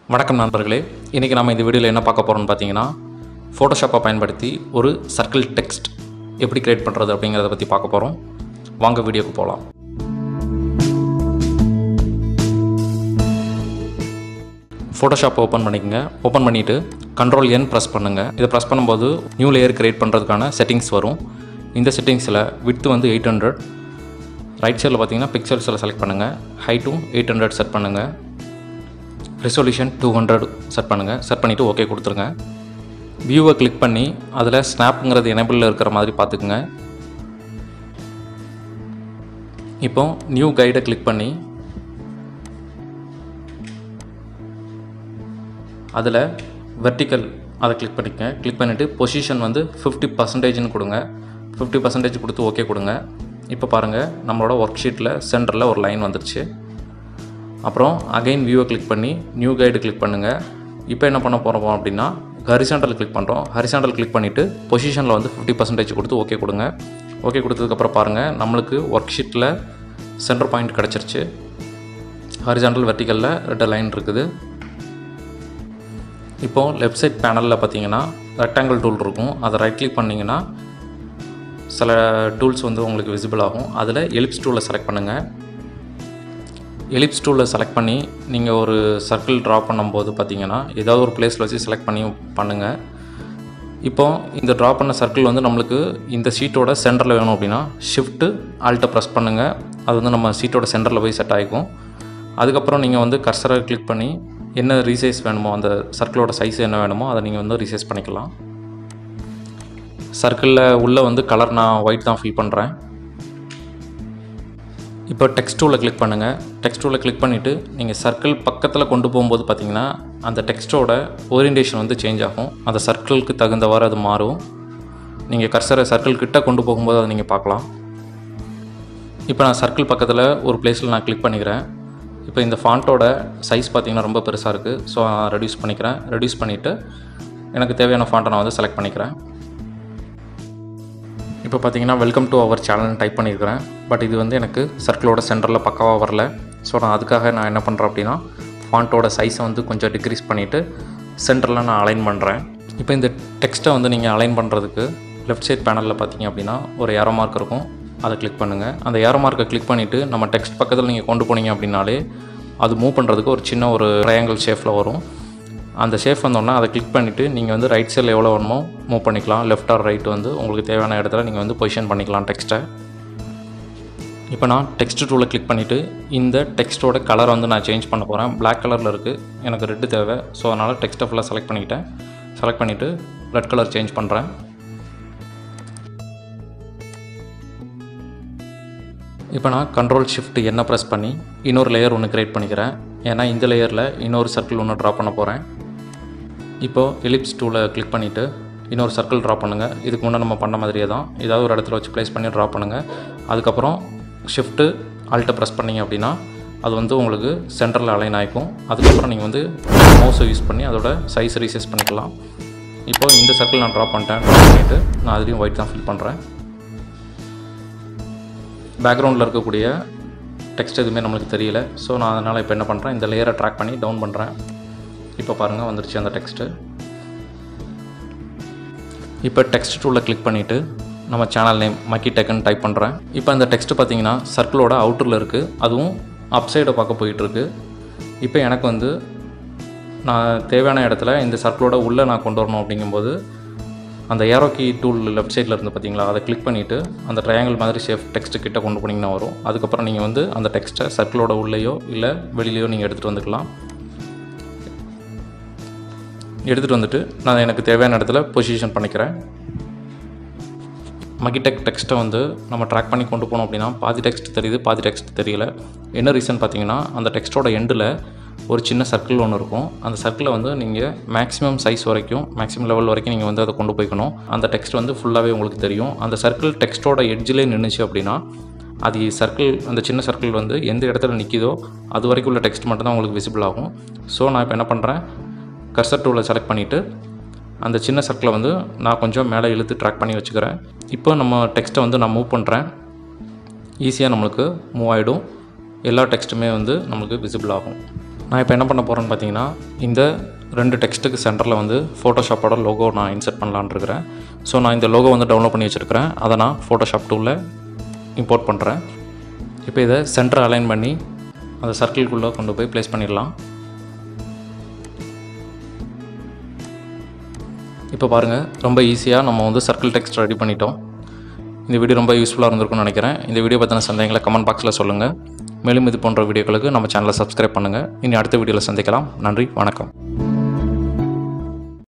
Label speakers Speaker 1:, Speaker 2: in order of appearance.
Speaker 1: வணக்கம் நண்பர்களே இன்றைக்கி நம்ம இந்த வீடியோவில் என்ன பார்க்க போகிறோம்னு பார்த்தீங்கன்னா ஃபோட்டோஷாப்பை பயன்படுத்தி ஒரு சர்க்கிள் டெக்ஸ்ட் எப்படி கிரியேட் பண்ணுறது அப்படிங்கிறத பற்றி பார்க்க போகிறோம் வாங்க வீடியோக்கு போகலாம் ஃபோட்டோஷாப் ஓப்பன் பண்ணிக்கங்க ஓப்பன் பண்ணிவிட்டு கண்ட்ரோல் என் ப்ரெஸ் பண்ணுங்கள் இதை ப்ரெஸ் பண்ணும்போது நியூ லேயர் கிரியேட் பண்ணுறதுக்கான செட்டிங்ஸ் வரும் இந்த செட்டிங்ஸில் விட்த் வந்து எயிட் ஹண்ட்ரட் ரைட் சைடில் பார்த்தீங்கன்னா பிக்சல்ஸில் செலக்ட் பண்ணுங்கள் ஹைட்டும் எயிட் ஹண்ட்ரட் செட் பண்ணுங்கள் ரெசல்யூஷன் டூ ஹண்ட்ரட் செட் பண்ணுங்கள் செட் பண்ணிவிட்டு ஓகே கொடுத்துருங்க வியூவை கிளிக் பண்ணி அதில் ஸ்னாப்புங்கிறது எனேபிளில் இருக்கிற மாதிரி பார்த்துக்குங்க இப்போ நியூ கைடை கிளிக் பண்ணி அதில் வெர்டிக்கல் அதை கிளிக் பண்ணிக்கங்க கிளிக் பண்ணிவிட்டு பொசிஷன் வந்து ஃபிஃப்டி பர்சன்டேஜ்னு கொடுங்க ஃபிஃப்டி பர்சன்டேஜ் கொடுத்து ஓகே கொடுங்க இப்போ பாருங்கள் நம்மளோட ஒர்க் ஷீட்டில் சென்டரில் ஒரு லைன் வந்துருச்சு அப்புறம் அகைன் வியூவை கிளிக் பண்ணி நியூ கைடு கிளிக் பண்ணுங்கள் இப்போ என்ன பண்ண போகிறோம் அப்படின்னா ஹரிசாண்டல் கிளிக் பண்ணுறோம் ஹரிசாண்டல் கிளிக் பண்ணிவிட்டு பொசிஷனில் வந்து ஃபிஃப்டி பர்சன்டேஜ் கொடுத்து ஓகே கொடுங்க ஓகே கொடுத்ததுக்கப்புறம் பாருங்கள் நம்மளுக்கு ஒர்க் ஷீட்டில் சென்டர் பாயிண்ட் கிடச்சிருச்சு ஹரிசாண்டல் வெர்டிக்கலில் ரெண்டு லைன் இருக்குது இப்போது லெஃப்ட் சைட் பேனலில் பார்த்தீங்கன்னா ரெக்டாங்கிள் டூல் இருக்கும் அதை ரைட் கிளிக் பண்ணிங்கன்னா சில டூல்ஸ் வந்து உங்களுக்கு விசிபிள் ஆகும் அதில் எலிப்ஸ் டூலை செலக்ட் பண்ணுங்கள் எலிப்ஸ் டூலில் செலக்ட் பண்ணி நீங்கள் ஒரு சர்க்கிள் ட்ரா பண்ணும்போது பார்த்தீங்கன்னா ஏதாவது ஒரு பிளேஸில் வச்சு செலக்ட் பண்ணி பண்ணுங்கள் இப்போ இந்த ட்ரா பண்ண சர்க்கிள் வந்து நம்மளுக்கு இந்த ஷீட்டோட சென்டரில் வேணும் அப்படின்னா ஷிஃப்ட்டு ஆல்ட்டை ப்ரெஸ் பண்ணுங்கள் அது வந்து நம்ம சீட்டோட சென்டரில் போய் செட் ஆகிக்கும் அதுக்கப்புறம் நீங்கள் வந்து கர்சரை கிளிக் பண்ணி என்ன ரீசைஸ் வேணுமோ அந்த சர்க்கிளோட சைஸ் என்ன வேணுமோ அதை நீங்கள் வந்து ரீசைஸ் பண்ணிக்கலாம் சர்க்கிளில் உள்ளே வந்து கலர் நான் ஒயிட் தான் ஃபில் பண்ணுறேன் இப்போ டெக்ஸ்ட் டூவில் கிளிக் பண்ணுங்கள் டெக்ஸ்ட் டூவில் கிளிக் பண்ணிவிட்டு நீங்கள் சர்க்கிள் பக்கத்தில் கொண்டு போகும்போது பார்த்தீங்கன்னா அந்த டெக்ஸ்ட்டோட ஓரியன்டேஷன் வந்து சேஞ்ச் ஆகும் அந்த சர்க்கிளுக்கு தகுந்தவாறு அது மாறும் நீங்கள் கர்சரை சர்க்கிள் கிட்ட கொண்டு போகும்போது அதை நீங்கள் பார்க்கலாம் இப்போ நான் சர்க்கிள் பக்கத்தில் ஒரு பிளேஸில் நான் கிளிக் பண்ணிக்கிறேன் இப்போ இந்த ஃபாண்ட்டோட சைஸ் பார்த்தீங்கன்னா ரொம்ப பெருசாக இருக்குது ஸோ நான் ரெடியூஸ் பண்ணிக்கிறேன் ரெடியூஸ் பண்ணிவிட்டு எனக்கு தேவையான ஃபாண்ட்டை நான் வந்து செலக்ட் பண்ணிக்கிறேன் இப்போ பார்த்தீங்கன்னா வெல்கம் டு அவர் சேனல்னு டைப் பண்ணியிருக்கிறேன் பட் இது வந்து எனக்கு சர்க்கிளோட சென்டரில் பக்காவாக வரல ஸோ நான் அதுக்காக நான் என்ன பண்ணுறேன் அப்படின்னா ஃபாண்ட்டோட சைஸை வந்து கொஞ்சம் டிக்ரீஸ் பண்ணிவிட்டு சென்டரில் நான் அலைன் பண்ணுறேன் இப்போ இந்த டெக்ஸ்ட்டை வந்து நீங்கள் அலைன் பண்ணுறதுக்கு லெஃப்ட் சைட் பேனலில் பார்த்தீங்க அப்படின்னா ஒரு ஏரோ மார்க் இருக்கும் அதை கிளிக் பண்ணுங்கள் அந்த ஏரோ மார்க்கை கிளிக் பண்ணிவிட்டு நம்ம டெக்ஸ்ட் பக்கத்தில் நீங்கள் கொண்டு போனீங்க அப்படின்னாலே அது மூவ் பண்ணுறதுக்கு ஒரு சின்ன ஒரு ட்ரையாங்கிள் ஷேஃபில் வரும் அந்த ஷேப் வந்தோடனே அதை கிளிக் பண்ணிவிட்டு நீங்கள் வந்து ரைட் சைடில் எவ்வளோ வேணுமோ மூவ் பண்ணிக்கலாம் லெஃப்ட் ஆர் ரைட் வந்து உங்களுக்கு தேவையான இடத்துல நீங்கள் வந்து பொசிஷன் பண்ணிக்கலாம் டெக்ஸ்ட்டை இப்போ நான் டெக்ஸ்ட் டூவில் கிளிக் பண்ணிவிட்டு இந்த டெக்ஸ்ட்டோட கலர் வந்து நான் சேஞ்ச் பண்ண போகிறேன் Black கலரில் இருக்குது எனக்கு ரெட்டு தேவை ஸோ அதனால் டெக்ஸ்ட்டை ஃபுல்லாக செலக்ட் பண்ணிக்கிட்டேன் செலக்ட் பண்ணிவிட்டு ரெட் கலர் சேஞ்ச் பண்ணுறேன் இப்போ நான் கண்ட்ரோல் ஷிஃப்ட் என்ன ப்ரெஸ் பண்ணி இன்னொரு லேயர் ஒன்று க்ரியேட் பண்ணிக்கிறேன் ஏன்னா இந்த லேயரில் இன்னொரு சர்க்கிள் ஒன்று ட்ரா பண்ண போகிறேன் இப்போது எலிப்ஸ் டூவில் கிளிக் பண்ணிவிட்டு இன்னொரு சர்க்கிள் ட்ரா பண்ணுங்கள் இதுக்கு முன்னே நம்ம பண்ண மாதிரியே தான் ஏதாவது ஒரு இடத்துல வச்சு ப்ளேஸ் பண்ணி ட்ரா பண்ணுங்கள் அதுக்கப்புறம் ஷிஃப்ட்டு ஆல்ட்டை ப்ரெஸ் பண்ணிங்க அப்படின்னா அது வந்து உங்களுக்கு சென்டரில் அலைன் ஆகிக்கும் அதுக்கப்புறம் நீங்கள் வந்து மவுஸை யூஸ் பண்ணி அதோட சைஸ் ரீசைஸ் பண்ணிக்கலாம் இப்போ இந்த சர்க்கிள் நான் ட்ரா பண்ணிட்டேன் ட்ரா பண்ணிவிட்டு நான் அதுலேயும் ஒயிட் தான் ஃபில் பண்ணுறேன் பேக்ரவுண்டில் இருக்கக்கூடிய டெக்ஸ்ட் எதுவுமே நம்மளுக்கு தெரியல ஸோ நான் அதனால் இப்போ என்ன பண்ணுறேன் இந்த லேயரை ட்ராக் பண்ணி டவுன் பண்ணுறேன் இப்போ பாருங்கள் வந்துருச்சு அந்த டெக்ஸ்ட்டு இப்போ டெக்ஸ்ட் டூலில் கிளிக் பண்ணிவிட்டு நம்ம சேனல் நேம் மக்கி டெக்குன்னு டைப் பண்ணுறேன் இப்போ அந்த டெக்ஸ்ட் பார்த்தீங்கன்னா சர்க்கிளோட அவுட்டரில் இருக்குது அதுவும் அப் சைடை பார்க்க போயிட்டுருக்கு இப்போ எனக்கு வந்து நான் தேவையான இடத்துல இந்த சர்க்கிளோட உள்ளே நான் கொண்டு வரணும் அப்படிங்கும்போது அந்த ஏரோ கீ டூல் லெஃப்ட் சைடில் இருந்து பார்த்தீங்களா அதை கிளிக் பண்ணிவிட்டு அந்த ட்ரையாங்கிள் மாதிரி ஷேப் டெக்ஸ்ட் கிட்ட கொண்டு போனீங்கன்னா வரும் அதுக்கப்புறம் நீங்கள் வந்து அந்த டெக்ஸ்ட்டை சர்க்கிளோட உள்ளேயோ இல்லை வெளியிலையோ நீங்கள் எடுத்துகிட்டு வந்துக்கலாம் எடுத்துகிட்டு வந்துட்டு நான் எனக்கு தேவையான இடத்துல பொசிஷன் பண்ணிக்கிறேன் மகிடெக் டெக்ஸ்ட்டை வந்து நம்ம ட்ராக் பண்ணி கொண்டு போனோம் அப்படின்னா பாதி டெக்ஸ்ட் தெரியுது பாதி டெக்ஸ்ட் தெரியல என்ன ரீசன் பார்த்தீங்கன்னா அந்த டெக்ஸ்ட்டோட எண்டில் ஒரு சின்ன சர்க்கிள் ஒன்று இருக்கும் அந்த சர்க்கிளை வந்து நீங்கள் மேக்ஸிமம் சைஸ் வரைக்கும் மேக்ஸிமம் லெவல் வரைக்கும் நீங்கள் வந்து அதை கொண்டு போய்க்கணும் அந்த டெக்ஸ்ட் வந்து ஃபுல்லாகவே உங்களுக்கு தெரியும் அந்த சர்க்கிள் டெக்ஸ்ட்டோட எட்ஜிலே நின்றுச்சு அப்படின்னா அது சர்க்கிள் அந்த சின்ன சர்க்கிள் வந்து எந்த இடத்துல நிற்கிதோ அது வரைக்கும் உள்ள டெக்ஸ்ட் மட்டும் தான் உங்களுக்கு விசிபிள் ஆகும் ஸோ நான் இப்போ என்ன பண்ணுறேன் கர்சர் டூவில் செலக்ட் பண்ணிவிட்டு அந்த சின்ன சர்க்கிளை வந்து நான் கொஞ்சம் மேலே இழுத்து ட்ராக் பண்ணி வச்சுக்கிறேன் இப்போ நம்ம டெக்ஸ்ட்டை வந்து நான் மூவ் பண்ணுறேன் ஈஸியாக நம்மளுக்கு மூவ் ஆகிடும் எல்லா டெக்ஸ்ட்டுமே வந்து நம்மளுக்கு விசிபிள் ஆகும் நான் இப்போ என்ன பண்ண போகிறேன்னு பார்த்தீங்கன்னா இந்த ரெண்டு டெக்ஸ்ட்டுக்கு சென்டரில் வந்து ஃபோட்டோஷாப்போட லோகோ நான் இன்சர்ட் பண்ணலான்னு இருக்கிறேன் ஸோ நான் இந்த லோகோ வந்து டவுன்லோட் பண்ணி வச்சுருக்கிறேன் அதை நான் ஃபோட்டோஷாப் டூவில் இம்போர்ட் பண்ணுறேன் இப்போ இதை சென்டர் அலைன் பண்ணி அந்த சர்க்கிள்குள்ளே கொண்டு போய் ப்ளேஸ் பண்ணிடலாம் இப்போ பாருங்கள் ரொம்ப ஈஸியாக நம்ம வந்து சர்க்கிள் டெக்ஸ்ட் ரெடி பண்ணிட்டோம் இந்த வீடியோ ரொம்ப யூஸ்ஃபுல்லாக இருந்திருக்கும்னு நினைக்கிறேன் இந்த வீடியோ பற்றின சந்தேகங்களை கமெண்ட் பாக்ஸில் சொல்லுங்கள் மேலும் இது போன்ற வீடியோக்களுக்கு நம்ம சேனலை சப்ஸ்கிரைப் பண்ணுங்கள் இனி அடுத்த வீடியோவில் சந்திக்கலாம் நன்றி வணக்கம்